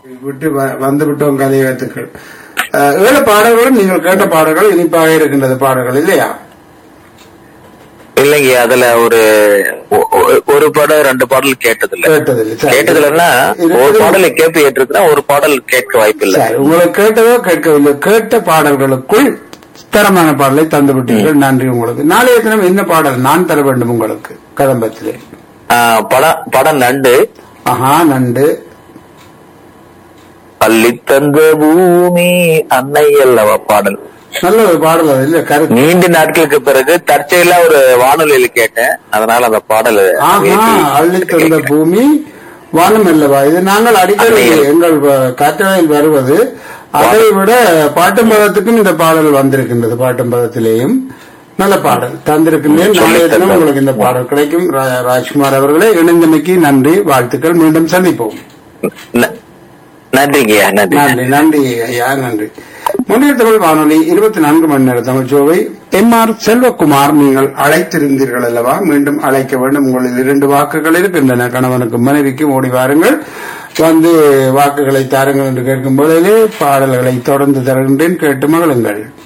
விட்டு வ- வந்து விட்டோம் கலையகத்துக்கள் அஹ், ஏழு பாடல்களும் நீங்கள் கேட்ட பாடல்கள் இனிப்பாக இருக்கின்றது பாடல்கள் இல்லையா இல்லைங்க அதுல ஒரு ஒ- ஒ- ஒரு பாடல் ரெண்டு பாடல் கேட்டதில்ல கேட்டதில்லை சரி. கேட்டதுலன்னா ஒரு இருக்குது. பாடலை கேட்டு ஏற்றிருக்கா ஒரு பாடல் கேட்க வாய்ப்பில்லை சரி உங்களுக்கு கேட்டதோ கேட்கவில்லை கேட்ட பாடல்களுக்குள் தரமான பாடலை தந்து விட்டீர்கள் நன்றி உங்களுக்கு நாளைய தினம் என்ன பாடல் நான் தர வேண்டும் உங்களுக்கு கதம்பத்திலே ஆஹ் படம் படம் நண்டு ஆஹா நண்டு பள்ளி தந்த பூமி அன்னை அல்லவா பாடல் நல்ல ஒரு பாடல் அது இல்ல கருத்து நீண்ட நாட்களுக்கு பிறகு தற்செயலா ஒரு வானொலியில கேட்டேன் அதனால அந்த பாடல் ஆஹா அள்ளி தந்த பூமி வானம் அல்லவா இது நாங்கள் அடிக்கடி எங்கள் வ- காற்றலையில் வருவது அதை விட பாட்டும் பதத்துக்கும் இந்த பாடல் வந்திருக்கின்றது பாட்டும் பதத்திலேயும் நல்ல பாடல் தந்திருக்கின்றேன் நாளைய தினம் உங்களுக்கு இந்த பாடல் கிடைக்கும் ரா- ராஜ்குமார் அவர்களே இணைந்தமைக்கு நன்றி வாழ்த்துக்கள் மீண்டும் சந்திப்போம் ந- நன்றிங்கய்யா நன்றி நன்றி நன்றி ஐயா நன்றி முன்னிய தமிழ் வானொலி இருபத்தி நான்கு மணி நேர தமிழ்ச்சோவை எம் ஆர் செல்வகுமார் நீங்கள் அழைத்திருந்தீர்கள் அல்லவா மீண்டும் அழைக்க வேண்டும் உங்களில் இரண்டு வாக்குகள் இருக்கின்றன கணவனுக்கும் மனைவிக்கும் ஓடி வாருங்கள் வந்து வாக்குகளை தாருங்கள் என்று கேட்கும் பொழுதே பாடல்களை தொடர்ந்து தருகின்றேன் கேட்டு மகளுங்கள்